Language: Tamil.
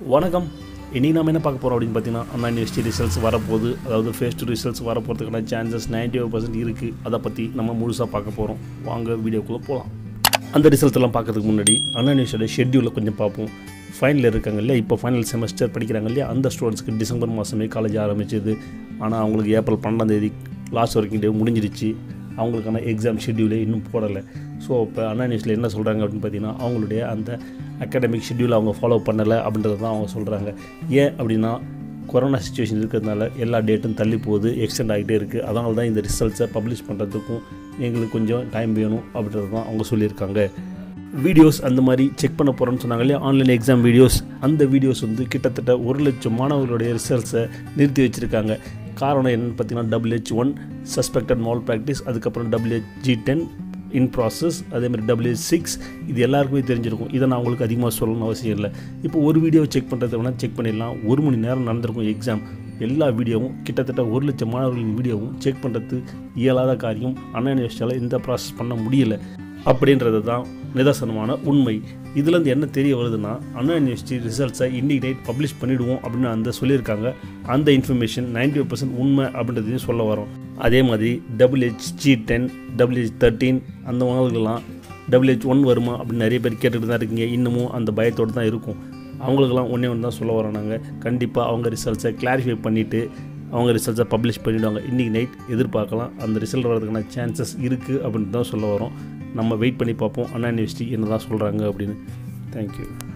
வணக்கம் இன்றைக்கி நம்ம என்ன பார்க்க போகிறோம் அப்படின்னு பார்த்தீங்கன்னா அண்ணா யூனிவர்சிட்டி ரிசல்ட்ஸ் வரப்போகுது அதாவது ஃபேஸ் டு ரிசல்ட்ஸ் வரப்போகிறதுக்கான சான்சஸ் நைன்டி பர்சன்ட் இருக்குது அதை பற்றி நம்ம முழுசாக பார்க்க போகிறோம் வாங்க வீடியோக்குள்ளே போகலாம் அந்த ரிசல்ட் எல்லாம் பார்க்கறதுக்கு முன்னாடி அண்ணா யூனிவர்சிட்டியோட ஷெட்யூலை கொஞ்சம் பார்ப்போம் ஃபைனல் இருக்காங்க இல்லையா இப்போ ஃபைனல் செமஸ்டர் படிக்கிறாங்க இல்லையா அந்த ஸ்டூடெண்ட்ஸ்க்கு டிசம்பர் மாதமே காலேஜ் ஆரம்பிச்சது ஆனால் அவங்களுக்கு ஏப்ரல் பன்னெண்டாம் தேதி லாஸ்ட் ஒர்க்கிங் டே முடிஞ்சிருச்சு அவங்களுக்கான எக்ஸாம் ஷெட்யூலே இன்னும் போடலை ஸோ இப்போ அண்ணா நியூஸில் என்ன சொல்கிறாங்க அப்படின்னு பார்த்தீங்கன்னா அவங்களுடைய அந்த அகாடமிக் ஷெட்யூல் அவங்க ஃபாலோ பண்ணலை அப்படின்றது தான் அவங்க சொல்கிறாங்க ஏன் அப்படின்னா கொரோனா சுச்சுவேஷன் இருக்கிறதுனால எல்லா டேட்டும் தள்ளி போகுது எக்ஸ்டெண்ட் ஆகிட்டே இருக்குது அதனால தான் இந்த ரிசல்ட்ஸை பப்ளிஷ் பண்ணுறதுக்கும் எங்களுக்கு கொஞ்சம் டைம் வேணும் அப்படின்றது தான் அவங்க சொல்லியிருக்காங்க வீடியோஸ் அந்த மாதிரி செக் பண்ண போகிறோன்னு சொன்னாங்க இல்லையா ஆன்லைன் எக்ஸாம் வீடியோஸ் அந்த வீடியோஸ் வந்து கிட்டத்தட்ட ஒரு லட்சம் மாணவர்களுடைய ரிசல்ட்ஸை நிறுத்தி வச்சுருக்காங்க காரணம் என்னென்னு பார்த்தீங்கன்னா W H one suspected malpractice அதுக்கப்புறம் W H G ten in process அதேமாதிரி டபிள்யூஹெச் சிக்ஸ் இது எல்லாருக்குமே தெரிஞ்சிருக்கும் இதை நான் உங்களுக்கு அதிகமாக சொல்லணும்னு அவசியம் இல்லை இப்போ ஒரு வீடியோ செக் பண்ணுறது வேணால் செக் பண்ணிடலாம் ஒரு மணி நேரம் நடந்திருக்கும் எக்ஸாம் எல்லா வீடியோவும் கிட்டத்தட்ட ஒரு லட்சம் மாணவர்களின் வீடியோவும் செக் பண்ணுறது இயலாத காரியம் அண்ணா யூனிவர்சிட்டியால் இந்த ப்ராசஸ் பண்ண முடியல அப்படின்றது தான் நிதர்சனமான உண்மை இதுலேருந்து என்ன தெரிய வருதுன்னா அண்ணா யூனிவர்சிட்டி ரிசல்ட்ஸை இன்னைக்கு நைட் பப்ளிஷ் பண்ணிவிடுவோம் அப்படின்னு அந்த சொல்லியிருக்காங்க அந்த இன்ஃபர்மேஷன் நைன்டி பர்சன்ட் உண்மை அப்படின்றதையும் சொல்ல வரோம் அதே மாதிரி டபிள்யூஹெச்ஜி டென் டபிள்யூஹெச் தேர்ட்டீன் அந்த மாணவர்கள்லாம் டபிள்யூஹெச் ஒன் வருமா அப்படின்னு நிறைய பேர் கேட்டுட்டு தான் இருக்கீங்க இன்னமும் அந்த பயத்தோடு தான் இருக்கும் அவங்களுக்கெல்லாம் ஒன்றே ஒன்று தான் சொல்ல வரோம் நாங்கள் கண்டிப்பாக அவங்க ரிசல்ட்ஸை கிளாரிஃபை பண்ணிவிட்டு அவங்க ரிசல்ட்ஸை பப்ளிஷ் பண்ணிவிடுவாங்க இன்றைக்கி நைட் எதிர்பார்க்கலாம் அந்த ரிசல்ட் வரதுக்கான சான்சஸ் இருக்குது அப்படின்னு தான் சொல்ல வரோம் நம்ம வெயிட் பண்ணி பார்ப்போம் அண்ணா யூனிவர்சிட்டி என்ன தான் சொல்கிறாங்க அப்படின்னு தேங்க்யூ